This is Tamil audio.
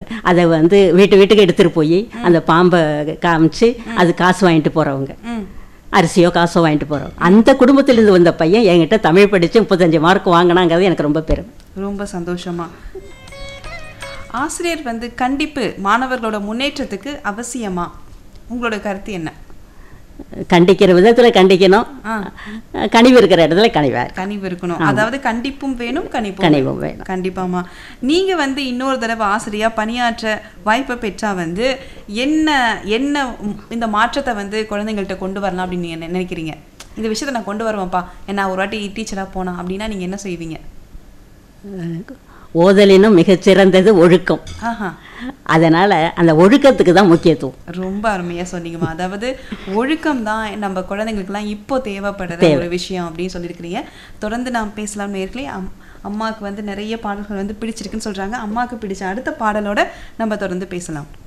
அதை வந்து வீட்டு வீட்டுக்கு எடுத்துகிட்டு போய் அந்த பாம்பை காமிச்சு அது காசு வாங்கிட்டு போகிறவங்க ம் அரிசியோ காசோ வாங்கிட்டு போகிறோம் அந்த குடும்பத்திலேருந்து வந்த பையன் என்கிட்ட தமிழ் படித்து முப்பத்தஞ்சு மார்க் வாங்கினாங்கிறது எனக்கு ரொம்ப பெருமை ரொம்ப சந்தோஷமா ஆசிரியர் வந்து கண்டிப்பு மாணவர்களோட முன்னேற்றத்துக்கு அவசியமா உங்களோட கருத்து என்ன கண்டிக்கிற விதத்தில் கண்டிக்கணும் ஆ. கனிவு இருக்கிற இடத்துல கனிவார் கனிவு இருக்கணும் அதாவது கண்டிப்பும் வேணும் கணிப்பும் கனிவும் வேணும் கண்டிப்பாமா நீங்க வந்து இன்னொரு தடவை ஆசிரியா பணியாற்ற வாய்ப்பை பெற்றா வந்து என்ன என்ன உம் இந்த மாற்றத்தை வந்து குழந்தைங்கள்ட்ட கொண்டு வரலாம் அப்படின்னு நீங்க நினை- நினைக்கிறீங்க இந்த விஷயத்தை நான் கொண்டு வருவேன்ப்பா நான் ஒரு வாட்டி டீச்சரா போனா அப்படின்னா நீங்க என்ன செய்வீங்க ஓதலினும் மிகச்சிறந்தது ஒழுக்கம் ஆஹா அதனால் அந்த ஒழுக்கத்துக்கு தான் முக்கியத்துவம் ரொம்ப அருமையா சொன்னீங்கம்மா அதாவது ஒழுக்கம் தான் நம்ம குழந்தைங்களுக்குலாம் இப்போ தேவைப்படுற தேவை. ஒரு விஷயம் அப்படின்னு சொல்லியிருக்கிறீங்க தொடர்ந்து நாம் பேசலாம் நேர்களே அம் அம்மாவுக்கு வந்து நிறைய பாடல்கள் வந்து பிடிச்சிருக்குன்னு சொல்றாங்க அம்மாவுக்கு பிடிச்ச அடுத்த பாடலோட நம்ம தொடர்ந்து பேசலாம்